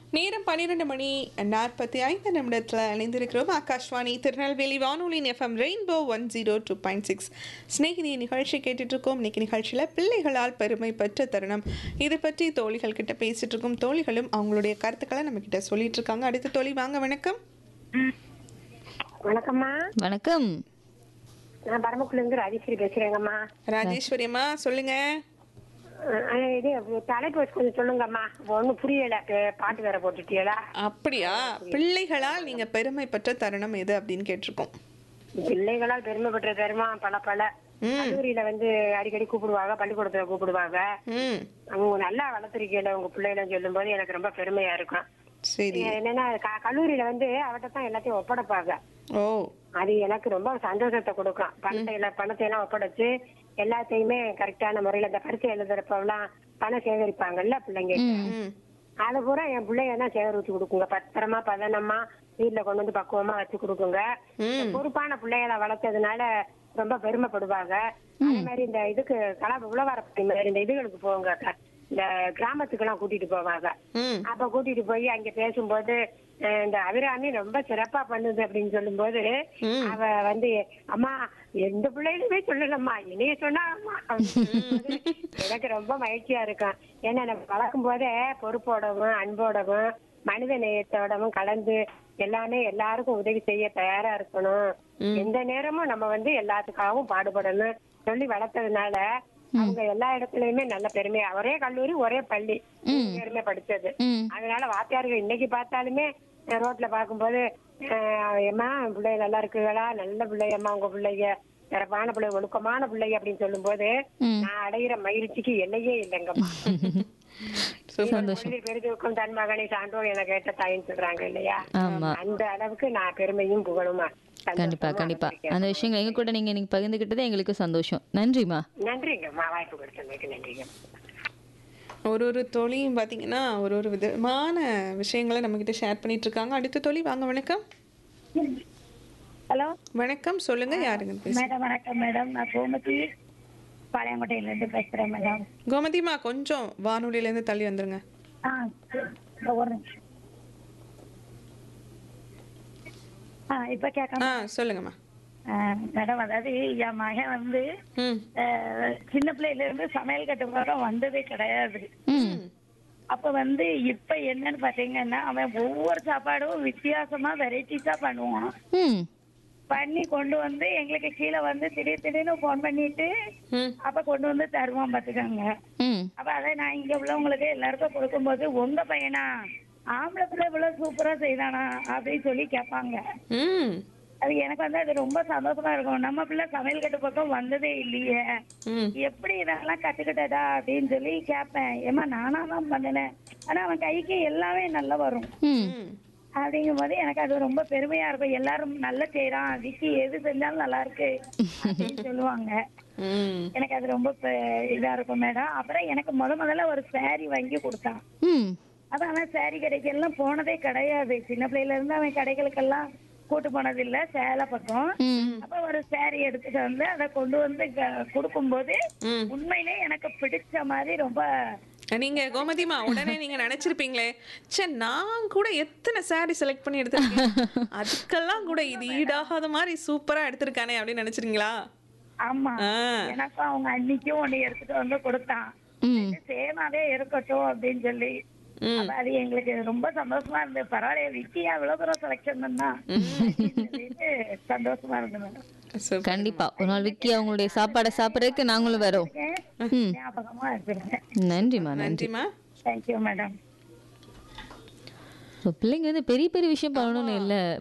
நேரம் பன்னிரெண்டு மணி நாற்பத்தி ஐந்து நிமிடத்தில் இணைந்திருக்கிறோம் ஆகாஷ்வாணி திருநெல்வேலி வானொலியின் FM rainbow one zero two point six Snehithi நிகழ்ச்சி கேட்டுட்டு இருக்கோம் இன்னைக்கு நிகழ்ச்சியில் பிள்ளைகளால் பெருமை பெற்ற தருணம் இது பற்றி தோழிகள் கிட்ட பேசிட்டு இருக்கோம் தோழிகளும் அவங்களுடைய கருத்துக்களை நம்ம கிட்ட சொல்லிட்டு இருக்காங்க அடுத்த தோழி வாங்க வணக்கம் வணக்கம்மா வணக்கம் நான் பரமக்குள்ள இருந்து ராஜேஸ்வரி பேசுறேங்கம்மா ராஜேஸ்வரி அம்மா சொல்லுங்க அஹ் இது தலைப்பு வச்சு கொஞ்சம் சொல்லுங்கம்மா ஒன்றும் புரியல பே- பாட்டு வேற போட்டுட்டீங்களா அப்படியா பிள்ளைகளால் நீங்க பெருமை பெற்ற தருணம் எது அப்படின்னு கேட்டிருக்கோம் பிள்ளைகளால் பெருமைப்பட்ட தருமா பல பல கல்லூரியில வந்து அடிக்கடி கூப்பிடுவாங்க பள்ளிக்கூடத்துல கூப்பிடுவாங்க ம் அவங்க நல்லா வளர்த்துருக்கீங்கள உங்க பிள்ளைகளை சொல்லும் போது எனக்கு ரொம்ப பெருமையா இருக்கும் சரி என்னன்னா க- கல்லூரியில வந்து அவட்ட தான் எல்லாத்தையும் ஒப்படைப்பாங்க ஓ அது எனக்கு ரொம்ப சந்தோஷத்தை கொடுக்கும் பணத்தை எல்லாம் பணத்தை எல்லாம் ஒப்படைச்சு எல்லாத்தையுமே கரெக்டான முறையில இந்த பரிசை எழுதுறப்பெல்லாம் பணம் சேகரிப்பாங்கல்ல பிள்ளைங்க ம் அதை பூரா என் பிள்ளைங்க தான் சேகரிச்சு கொடுக்குங்க பத்திரமா பதனமா வீட்டுல கொண்டு வந்து பக்குவமா வச்சு கொடுக்குங்க ம் பொறுப்பான பிள்ளைகளை வளர்த்ததுனால ரொம்ப பெருமைப்படுவாங்க அதே மாதிரி இந்த இதுக்கு கலா உழவாரப்பட்டி மாதிரி இந்த இதுகளுக்கு போவாங்க க- இந்த கிராமத்துக்கு எல்லாம் கூட்டிட்டு போவாங்க ம் அப்ப கூட்டிட்டு போய் அங்க பேசும்போது அஹ், இந்த அபிராமி ரொம்ப சிறப்பா பண்ணுது அப்படின்னு சொல்லும்போது ம். அவ வந்து அம்மா எந்த பிள்ளைகளுமே சொல்லலம்மா என்னைய சொன்னாம்மா அப்படின்னு சொல்லும்போது எனக்கு ரொம்ப மகிழ்ச்சியா இருக்கும் ஏன்னா நம்ம வளர்க்கும் போதே பொறுப்போடவும் அன்போடவும் மனித நேயத்தோடவும் கலந்து எல்லாமே எல்லாருக்கும் உதவி செய்ய தயாரா இருக்கணும் எந்த நேரமும் நம்ம வந்து எல்லாத்துக்காகவும் பாடுபடணும் சொல்லி வளர்த்ததுனால அவங்க எல்லா இடத்துலயுமே நல்ல பெருமையா ஒரே கல்லூரி ஒரே பள்ளி பெருமை படிச்சது ம் அதனால வாத்தியார்கள் இன்னைக்கு பார்த்தாலுமே அஹ், ரோட்ல பார்க்கும்போது அஹ், ஏம்மா பிள்ளை நல்லா இருக்குங்களா நல்ல பிள்ளையம்மா உங்க பிள்ளைங்க சிறப்பான பிள்ளை ஒழுக்கமான பிள்ளை அப்படின்னு சொல்லும்போது ம். நான் அடைகிற மகிழ்ச்சிக்கு எல்லையே இல்லைங்கம்மா சந்தோஷம் பெரிதுக்கும் தன் மகனை சான்றோர் என கேட்ட தாயின்னு சொல்றாங்க இல்லையா ஆமா அந்த அளவுக்கு நான் பெருமையும் புகழுமா கண்டிப்பா கண்டிப்பா அந்த விஷயங்கள் எங்க கூட நீங்க இன்னைக்கு பகிர்ந்துகிட்டது எங்களுக்கு சந்தோஷம் நன்றிமா நன்றிங்கம்மா வாய்ப்பு கொடுத்ததுக்கு நன்றிங்க ஒரு ஒரு தோழியும் பார்த்தீங்கன்னா ஒரு ஒரு விதமான விஷயங்களை நம்மக்கிட்ட ஷேர் பண்ணிட்டு இருக்காங்க அடுத்த தோழி வாங்க வணக்கம் ஹலோ வணக்கம் சொல்லுங்க யாருங்க பேச மேடம் வணக்கம் மேடம் நான் கோமதி பாளையங்கோட்டையில இருந்து பேசுறேன் மேடம் கோமதிமா கொஞ்சம் வானொலியிலேருந்து தள்ளி வந்துருங்க ஆ இந்த ஒரு நிமிஷம் ஆ இப்ப கேட்க ஆ சொல்லுங்கம்மா மேடம் அதாவது என் மகன் வந்து ம் அஹ், சின்ன பிள்ளையில இருந்து சமையல் கட்டு பக்கம் வந்ததே கிடையாது ம் அப்ப வந்து இப்ப என்னன்னு பாத்தீங்கன்னா அவன் ஒவ்வொரு சாப்பாடும் வித்தியாசமா வெரைட்டிஸா பண்ணுவான் ம் பண்ணி கொண்டு வந்து எங்களுக்கு கீழே வந்து திடீர் திடீர்னு ஃபோன் பண்ணிட்டு ம் அப்ப கொண்டு வந்து தருவான் பாத்துக்கோங்க ம் அப்ப அதை நான் இங்க உள்ளவங்களுக்கு எல்லாருக்கும் கொடுக்கும்போது உங்க பையனா ஆம்பளை பிள்ளை இவ்வளவு சூப்பரா செய்தானா அப்படின்னு சொல்லி கேட்பாங்க ம் அது எனக்கு வந்து அது ரொம்ப சந்தோஷமா இருக்கும் நம்ம பிள்ளை சமையல் கட்டு பக்கம் வந்ததே இல்லையே ம் எப்படி இதெல்லாம் கத்துக்கிட்டதா அப்படின்னு சொல்லி கேட்பேன் ஏமா நானா தான் பண்ணினேன் ஆனா அவன் கைக்கு எல்லாமே நல்லா வரும் ம் ம் அப்படிங்கும் போது எனக்கு அது ரொம்ப பெருமையா இருக்கும் எல்லாரும் நல்லா செய்யறான் விக்கி எது செஞ்சாலும் நல்லா இருக்கு அப்படின்னு சொல்லுவாங்க ம் எனக்கு அது ரொம்ப பெ- இதா இருக்கும் மேடம் அப்புறம் எனக்கு முத முதல்ல ஒரு saree வாங்கி கொடுத்தான் ம் அதான் அவன் saree கடைக்கெல்லாம் போனதே கிடையாது சின்ன பிள்ளையில இருந்து அவன் கடைகளுக்கெல்லாம் கூட்டு போனது இல்ல சேலை பக்கம் ம் அப்ப ஒரு saree எடுத்துட்டு வந்து அதை கொண்டு வந்து க- கொடுக்கும்போது ம் உண்மையிலே எனக்கு பிடிச்ச மாதிரி ரொம்ப நீங்க கோமதிமா உடனே நீங்க நினைச்சிருப்பீங்களே ச்சே நான் கூட எத்தனை saree செலக்ட் பண்ணி எடுத்திருக்கேன் அதுக்கெல்லாம் கூட இது ஈடாகாத மாதிரி சூப்பரா எடுத்திருக்கானே அப்படின்னு நினைச்சிருங்களா ஆமா ஆ எனக்கும் அவங்க அன்னைக்கும் ஒண்ணு எடுத்துட்டு வந்து கொடுத்தான் ம் சேமாவே இருக்கட்டும் அப்படின்னு சொல்லி ம் அப்ப அது எங்களுக்கு ரொம்ப சந்தோஷமா இருந்தது பரவாயில்ல விக்கியா இவ்வளவு தூரம் செலக்ஷன் பண்ணா அப்படின்னு சொல்லிட்டு சந்தோஷமா இருந்தது மேடம் சூப்பர். கண்டிப்பா ஒரு நாள் விக்கி அவங்களுடைய சாப்பாடை சாப்பிட்றதுக்கு நாங்களும் வரோம் ம் ஞாபகமா இருக்கிறேன் நன்றிம்மா நன்றி நன்றிம்மா தேங்க்யூ மேடம் ஸோ பிள்ளைங்க வந்து பெரிய பெரிய விஷயம் பண்ணணும்னு இல்லை